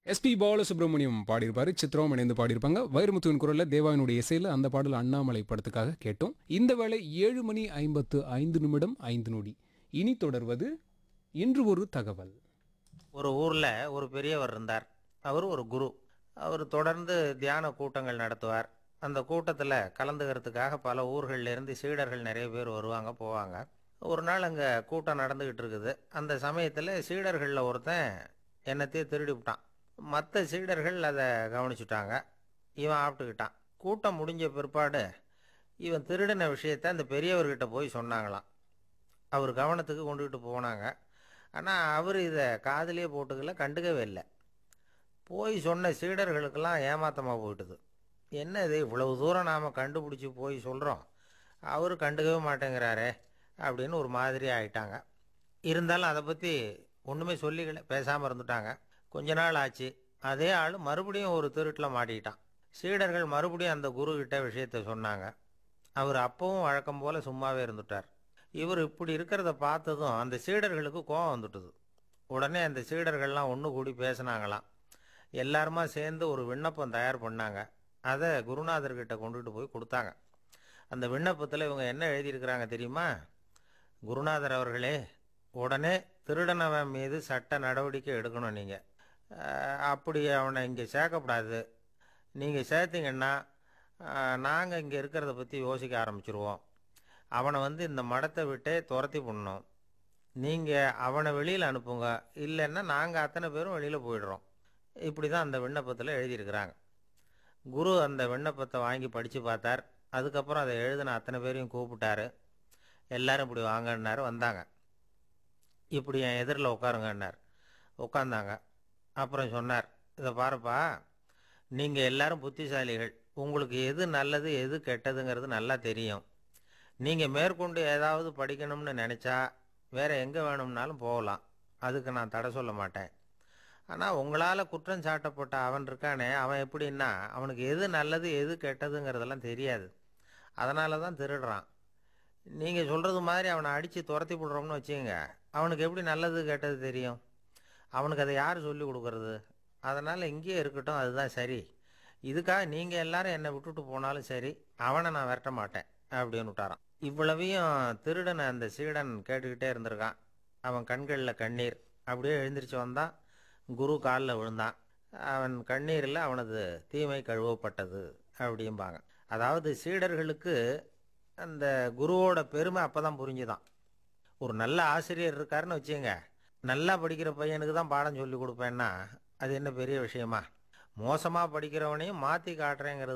SP Balasubramaniam பாடியிருப்பாரு சித்ராவும் இணைந்து பாடியிருப்பாங்க வைரமுத்துவின் குரல்ல தேவாவினுடைய இசையில அந்த பாடல் அண்ணாமலை படத்துக்காக கேட்டோம் இந்த வேளை ஏழு மணி ஐம்பத்து ஐந்து நிமிடம் ஐந்து நொடி இனி தொடர்வது இன்று ஒரு தகவல் ஒரு ஊரில் ஒரு பெரியவர் இருந்தார் அவர் ஒரு குரு அவர் தொடர்ந்து தியான கூட்டங்கள் நடத்துவார் அந்த கூட்டத்தில் கலந்துக்கிறதுக்காக பல ஊர்கள்ல இருந்து சீடர்கள் நிறைய பேர் வருவாங்க போவாங்க ஒரு நாள் அங்கே கூட்டம் நடந்துக்கிட்டு இருக்குது அந்த சமயத்தில் சீடர்களில் ஒருத்தன் என்னத்தையும் திருடி விட்டான் மற்ற சீடர்கள் அதை கவனிச்சுட்டாங்க இவன் ஆப்பிட்டுக்கிட்டான் கூட்டம் முடிஞ்ச பிற்பாடு இவன் திருடின விஷயத்தை அந்த பெரியவர்கிட்ட போய் சொன்னாங்களாம் அவர் கவனத்துக்கு கொண்டுகிட்டு போனாங்க ஆனால் அவர் இதை காதிலே போட்டுக்கல கண்டுக்கவே இல்லை போய் சொன்ன சீடர்களுக்கெல்லாம் ஏமாத்தமாக போயிட்டுது என்ன இது இவ்வளவு தூரம் நாம் கண்டுபிடிச்சி போய் சொல்கிறோம் அவர் கண்டுக்கவே மாட்டேங்கிறாரே அப்படின்னு ஒரு மாதிரி ஆயிட்டாங்க இருந்தாலும் அதை பற்றி ஒன்றுமே சொல்லிக்கல பேசாமல் இருந்துட்டாங்க கொஞ்ச நாள் ஆச்சு அதே ஆள் மறுபடியும் ஒரு திருட்டில் மாட்டிக்கிட்டான் சீடர்கள் மறுபடியும் அந்த குரு கிட்ட விஷயத்த சொன்னாங்க அவர் அப்பவும் வழக்கம் போல் சும்மாவே இருந்துட்டார் இவர் இப்படி இருக்கிறத பார்த்ததும் அந்த சீடர்களுக்கு கோபம் வந்துட்டுது உடனே அந்த சீடர்கள்லாம் ஒன்று கூடி பேசினாங்களாம் எல்லாருமா சேர்ந்து ஒரு விண்ணப்பம் தயார் பண்ணாங்க அதை குருநாதர்கிட்ட கொண்டுகிட்டு போய் கொடுத்தாங்க அந்த விண்ணப்பத்தில் இவங்க என்ன எழுதியிருக்கிறாங்க தெரியுமா குருநாதர் அவர்களே உடனே திருடனவன் மீது சட்ட நடவடிக்கை எடுக்கணும் நீங்கள் அப்படி அவனை இங்கே சேர்க்கக்கூடாது நீங்கள் சேர்த்தீங்கன்னா நாங்கள் இங்கே இருக்கிறத பற்றி யோசிக்க ஆரம்பிச்சிருவோம் அவனை வந்து இந்த மடத்தை விட்டே துரத்தி பண்ணணும் நீங்கள் அவனை வெளியில் அனுப்புங்க இல்லைன்னா நாங்கள் அத்தனை பேரும் வெளியில் போயிடுறோம் இப்படி தான் அந்த விண்ணப்பத்தில் எழுதியிருக்கிறாங்க குரு அந்த விண்ணப்பத்தை வாங்கி படித்து பார்த்தார் அதுக்கப்புறம் அதை எழுதின அத்தனை பேரையும் கூப்பிட்டாரு எல்லாரும் இப்படி வாங்கன்னாரு வந்தாங்க இப்படி என் எதிரில் உட்காருங்கன்னார் உட்காந்தாங்க அப்புறம் சொன்னார் இதை பாருப்பா நீங்கள் எல்லாரும் புத்திசாலிகள் உங்களுக்கு எது நல்லது எது கெட்டதுங்கிறது நல்லா தெரியும் நீங்கள் மேற்கொண்டு ஏதாவது படிக்கணும்னு நினச்சா வேற எங்கே வேணும்னாலும் போகலாம் அதுக்கு நான் தடை சொல்ல மாட்டேன் ஆனால் உங்களால் குற்றம் சாட்டப்பட்ட அவன் இருக்கானே அவன் எப்படின்னா அவனுக்கு எது நல்லது எது கெட்டதுங்கிறதெல்லாம் தெரியாது அதனால தான் திருடுறான் நீங்கள் சொல்கிறது மாதிரி அவனை அடித்து துரத்தி விடுறோம்னு வச்சுக்கோங்க அவனுக்கு எப்படி நல்லது கெட்டது தெரியும் அவனுக்கு அதை யார் சொல்லி கொடுக்கறது அதனால் இங்கேயே இருக்கட்டும் அதுதான் சரி இதுக்காக நீங்கள் எல்லாரும் என்னை விட்டுட்டு போனாலும் சரி அவனை நான் விரட்ட மாட்டேன் அப்படின்னு விட்டாரான் இவ்வளவையும் திருடனை அந்த சீடன் கேட்டுக்கிட்டே இருந்திருக்கான் அவன் கண்களில் கண்ணீர் அப்படியே எழுந்திரிச்சு வந்தான் குரு காலில் விழுந்தான் அவன் கண்ணீரில் அவனது தீமை கழுவப்பட்டது அப்படிம்பாங்க அதாவது சீடர்களுக்கு அந்த குருவோட பெருமை அப்போ தான் புரிஞ்சுதான் ஒரு நல்ல ஆசிரியர் இருக்காருன்னு வச்சுங்க நல்லா படிக்கிற பையனுக்கு தான் பாடம் சொல்லி கொடுப்பேன்னா அது என்ன பெரிய விஷயமா மோசமாக படிக்கிறவனையும் மாற்றி காட்டுறேங்கிறது